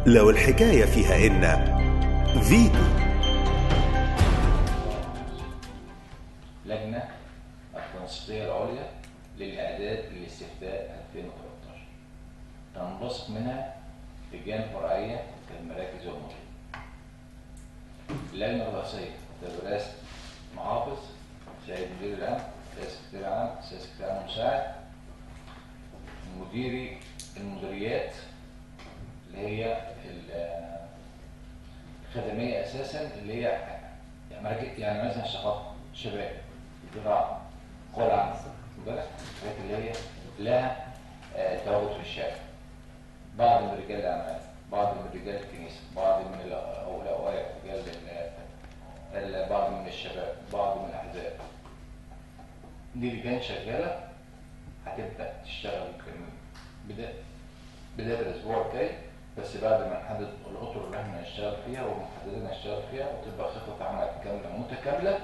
لو الحكاية فيها إن فيتو لجنة التنسيقية العليا للإعداد للاستفتاء 2013 تنبثق منها لجان فرعية كالمراكز والمدن اللجنة الرئيسية برئاسة محافظ سيد المدير العام سيد السكرتير العام سيد السكرتير العام المساعد مديري المديريات اللي هي ال- الخدمية أساسا اللي هي يعني مراكز يعني مثلا الثقافة شباب زراعة قرى عامة واخد بالك الحاجات اللي هي لها آه، تواجد في الشارع بعض من رجال الأعمال بعض من رجال الكنيسة بعض من الأوقاف رجال ال- ال- بعض من الشباب بعض من الأحزاب دي لجان شغالة هتبدأ تشتغل بداية بداية الأسبوع الجاي بس بعد ما نحدد الأطر اللي احنا هنشتغل فيها ومحددين هنشتغل فيها وتبقى خطة عمل كاملة متكاملة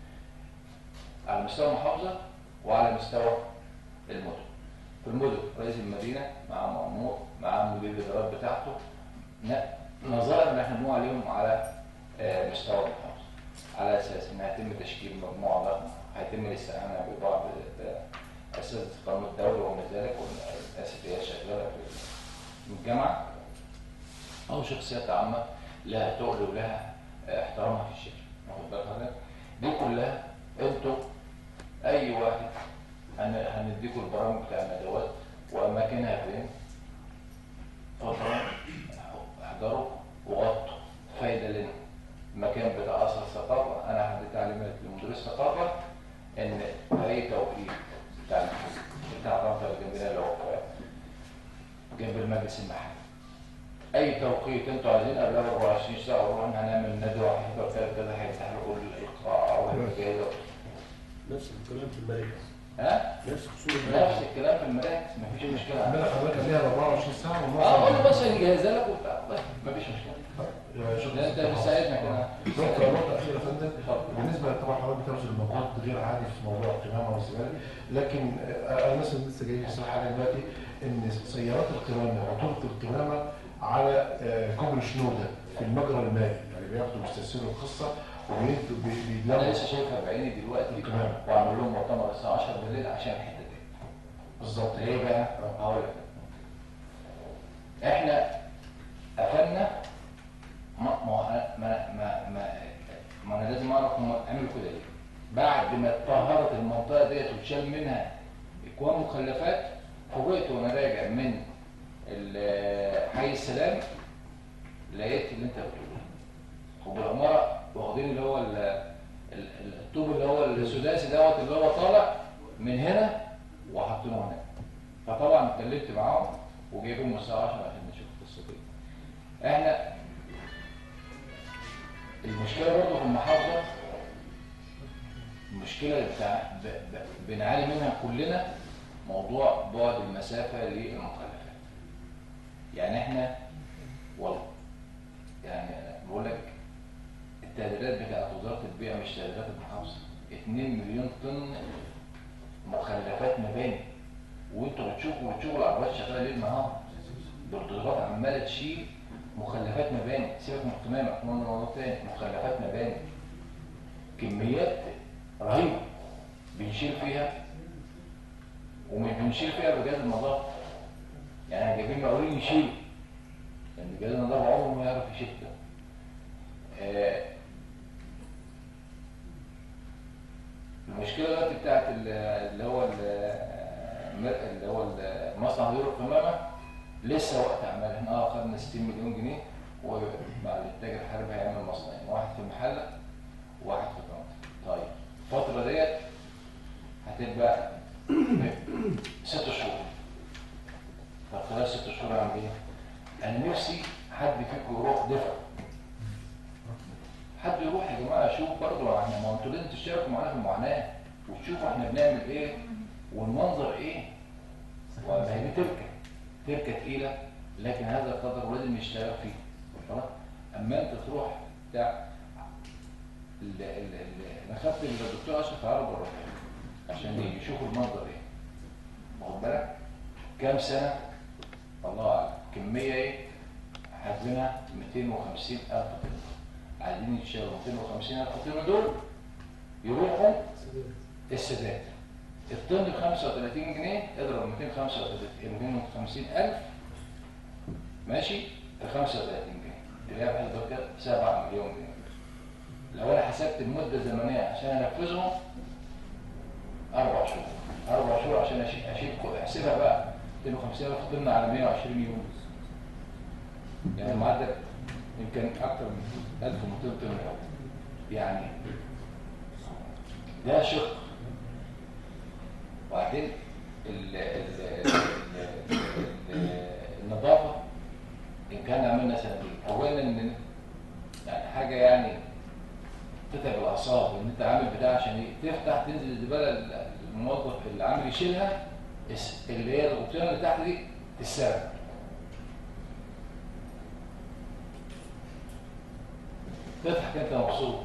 على مستوى المحافظة وعلى مستوى المدن. في المدن رئيس المدينة مع مأمور مع مدير الإدارات بتاعته ن- نظرا ان احنا بنقول عليهم على آه، مستوى المحافظة على أساس إن هيتم تشكيل مجموعة ضخمة هيتم الاستعانة ببعض آه، أساتذة القانون الدولي وما ذلك والناس اللي هي شغالة في الجامعة أو شخصيات عامة لها تقل ولها آه، احترامها في الشارع واخد بالك حضرتك؟ دي كلها انتوا أي واحد هن- هنديكوا البرامج بتاع الندوات وأماكنها فين فترة احضروا وغطوا فايدة لنا المكان بتاع أثر الثقافة أنا هدي تعليمات لمدير الثقافة إن في أي توقيت بتاع الحزب بتاع طنطا الجنبية اللي هو في- جنب المجلس المحلي أي توقيت أنتوا عايزين قبلها ب 24 ساعة ونروح هنعمل ندوة هيبقى كذا كذا هيفتح لكم الإلقاء أو هيبقى جايزة نفس الكلام في المراكز ها؟ نفس اصول نفس المراكز الكلام في المراكز مفيش مشكلة عندنا حضرتك ليها 24 ساعه اه قول والنص بس نجهزها لك وبتاع بس مفيش مشكلة ده انت بتساعدنا كده نقطة نقطة أخيرة يا فندم بالنسبة طبعا حضرتك بتبذل مجهود غير عادي في موضوع القمامة والزبالة لكن آه، أنا مثلا لسه جاي بصراحة حاجة دلوقتي إن سيارات القمامة وطرق القمامة على آه، كوبري شنودة في المجرى المائي يعني بياخدوا بيستسهلوا القصة وبيدوا بي- انا بيدلوا لسه شايفها بعيني دلوقتي تمام. واعمل لهم مؤتمر الساعه 10 بالليل عشان الحته دي بالظبط ليه بقى؟ هقول لك احنا قفلنا ما ما ما ما, ما, ما انا لازم اعرف هم عملوا كده ليه بعد ما اتطهرت المنطقه ديت واتشال منها اكوام مخلفات فوجئت وانا راجع من ال- حي السلام لقيت اللي انت بتقوله وبالعماره واخدين اللي هو ال- ال- ال- الطوب اللي هو السداسي دوت اللي هو طالع من هنا وحاطينه هناك فطبعا اتكلمت معاهم وجايبهم الساعه 10 عشان نشوف القصه دي احنا المشكله برضه في المحافظه المشكله بتاع ب... ب... بنعاني منها كلنا موضوع بعد المسافه للمخلفات يعني احنا والله يعني بقول لك التقديرات بتاعت وزاره البيئه مش تقديرات المحافظه 2 مليون طن مخلفات مباني وانتوا بتشوفوا بتشوفوا العربيات شغاله ليل نهار بالدرجات عماله تشيل مخلفات مباني سيبك من القمامه احنا قلنا موضوع تاني مخلفات مباني كميات رهيبه بنشيل فيها ومش بنشيل فيها بجهاز النظافه يعني جايبين مقاولين يشيلوا لان جهاز النظافه عمره ما يعرف يشيل ده آه، المشكله دلوقتي بتاعت ال- اللي هو ال- اللي هو ال- مصنع دور القمامه لسه وقت اعمال احنا اه خدنا 60 مليون جنيه وبعد التاجر الحربي هيعمل مصنعين واحد في محله وواحد في طنطا طيب الفتره ديت هتبقى ست شهور طب خلال ست شهور اعمل ايه؟ انا نفسي حد فيكم يروح دفع حد يروح يا جماعه شوف برضه احنا ما انتوا لازم تشتركوا معانا في المعاناه وتشوفوا احنا بنعمل ايه والمنظر ايه وما هي دي تركه تركه تقيله لكن هذا قدر ولازم نشتغل فيه خلاص اما انت تروح بتاع ال- ال- ال- انا خدت الدكتور اشرف عرب والرفاعي عشان يشوفوا المنظر ايه واخد بالك كام سنه الله اعلم كميه ايه حاسبينها منها 250 ألف طن عايزين يشتروا 250 ألف طن دول يروحوا السادات الطن ب 35 جنيه اضرب 235 250 ألف ماشي ب 35 جنيه تلاقيها بحسب كده 7 مليون جنيه لو انا حسبت المده الزمنيه عشان انفذهم اربع شهور اربع شهور عشان اشيل اشيل كل- احسبها بقى 250 الف طن على 120 يوم يعني المعدل يمكن اكتر من 1200 طن يوم. يعني ده شق وبعدين ال- ال- ال- ال- النظافه ان كان عملنا سنتين اولا ان يعني حاجه يعني تتعب الاعصاب ان انت عامل بتاع عشان إيه؟ تفتح تنزل الزباله الموظف اللي عامل يشيلها الس- اللي هي الغطيان اللي تحت دي تتسرق تضحك انت مبسوط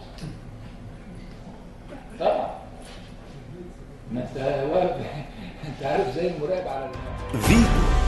طبعا ما انت واقف انت عارف زي المراقب على ال- فيتو